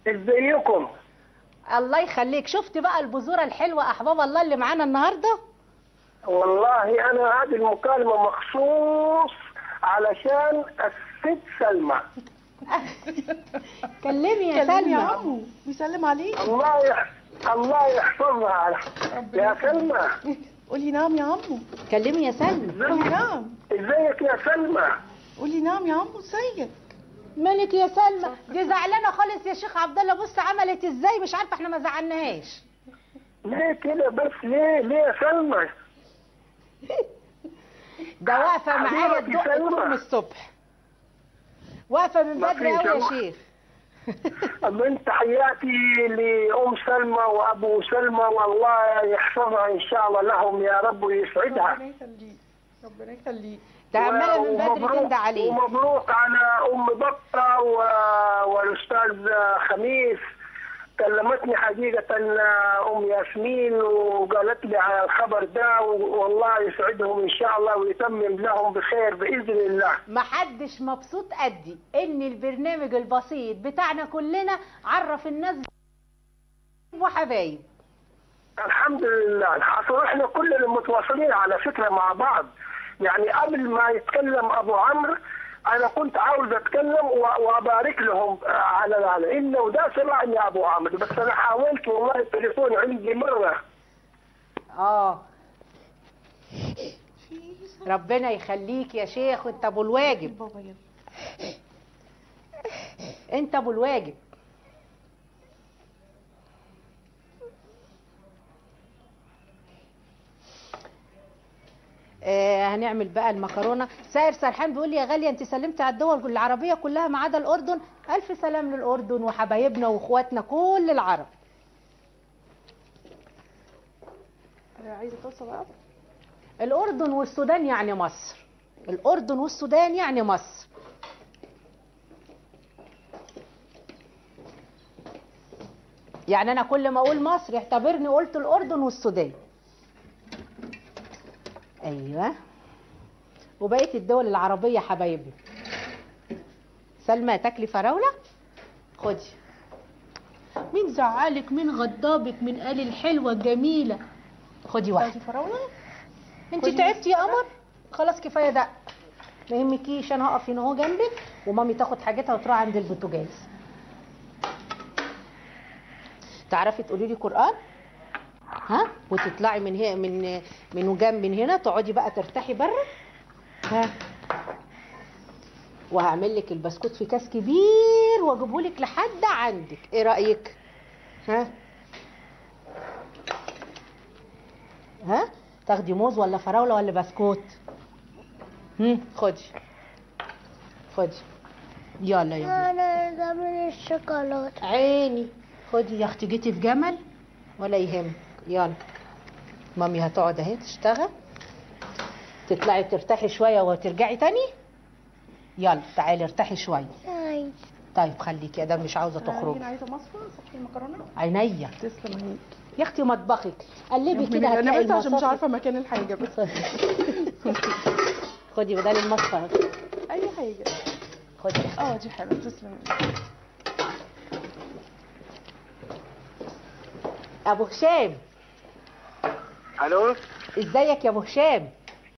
ازيكم الله يخليك شفت بقى البذوره الحلوه احباب الله اللي معانا النهارده والله انا هذه المكالمه مخصوص علشان الست سلمى كلمي يا كلمي يا سلمى عمو بيسلم عليك الله يح... الله يحفظها يا سلمى قولي نعم يا عمو كلمي يا سلمى قولي نعم ازيك يا سلمى قولي نعم يا عمو ازيك مالك يا سلمى دي زعلانه خالص يا شيخ عبد الله بص عملت ازاي مش عارفه احنا ما زعلناهاش ليه كده بس ليه ليه يا سلمى ده واقفه معايا حبيبتي تدق سلمى. طول الصبح واقفه من ما بدري فيش قوي يا أما. شيخ من تحياتي لأم سلمى وأبو سلمى والله يحفظها إن شاء الله لهم يا رب ويسعدها ربنا يخليك ربنا يخليك ده عماله من بدري ومبروك- تندى عليه ومبروك على ام بطه و... والاستاذ خميس كلمتني حقيقة أم ياسمين وقالت لي على الخبر ده والله يسعدهم إن شاء الله ويتمم لهم بخير بإذن الله محدش مبسوط قدي ان البرنامج البسيط بتاعنا كلنا عرف الناس وحبايب الحمد لله اصل احنا كلنا متواصلين على فكره مع بعض يعني قبل ما يتكلم ابو عمرو انا كنت عاوز اتكلم و- وابارك لهم آه، على على انه ده سمعني يا ابو عمرو بس انا حاولت والله التليفون عندي مره اه ربنا يخليك يا شيخ وانت ابو الواجب بابا يلا انت ابو الواجب آه هنعمل بقى المكرونه سائر سرحان بيقول لي يا غاليه انت سلمت على الدول العربيه كلها ما عدا الاردن الف سلام للاردن وحبايبنا واخواتنا كل العرب عايزه توصل بقى الاردن والسودان يعني مصر الاردن والسودان يعني مصر يعني انا كل ما اقول مصر اعتبرني قلت الاردن والسودان ايوه وبقيه الدول العربيه حبايبنا سلمى تاكلي فراوله خدي مين زعلك مين غضبك مين قال الحلوه الجميله خدي واحده عايزه فراوله انت خدي تعبتي يا قمر خلاص كفايه دق ما يهمكيش انا هقف هنا اهو جنبك ومامي تاخد حاجتها وتروح عند البوتاجاز تعرفي تقولي لي قران ها وتطلعي من هنا من من جنب من هنا تقعدي بقى ترتاحي بره ها وهعمل لك البسكوت في كاس كبير واجيبه لك لحد عندك ايه رايك ها ها تاخدي موز ولا فراوله ولا بسكوت هم خدي خدي يلا يلا انا ده من الشوكولاته عيني خدي يا اختي جيتي في جمل ولا يهمك يلا مامي هتقعد اهي تشتغل تطلعي ترتاحي شويه وترجعي تاني يلا تعالي ارتاحي شويه اي طيب خليكي يا ده مش عاوزه عايزه تخرجي عايزه مصفى صفحي المكرونه عينيا تسلم عينيك يا اختي مطبخك قلبي كده انا هتلاقي بس عشان مش المصافي. عارفه مكان الحاجه بس خدي بدل المصفى اي حاجه خدي اه دي حلوه تسلم ابو هشام الو ازيك يا ابو هشام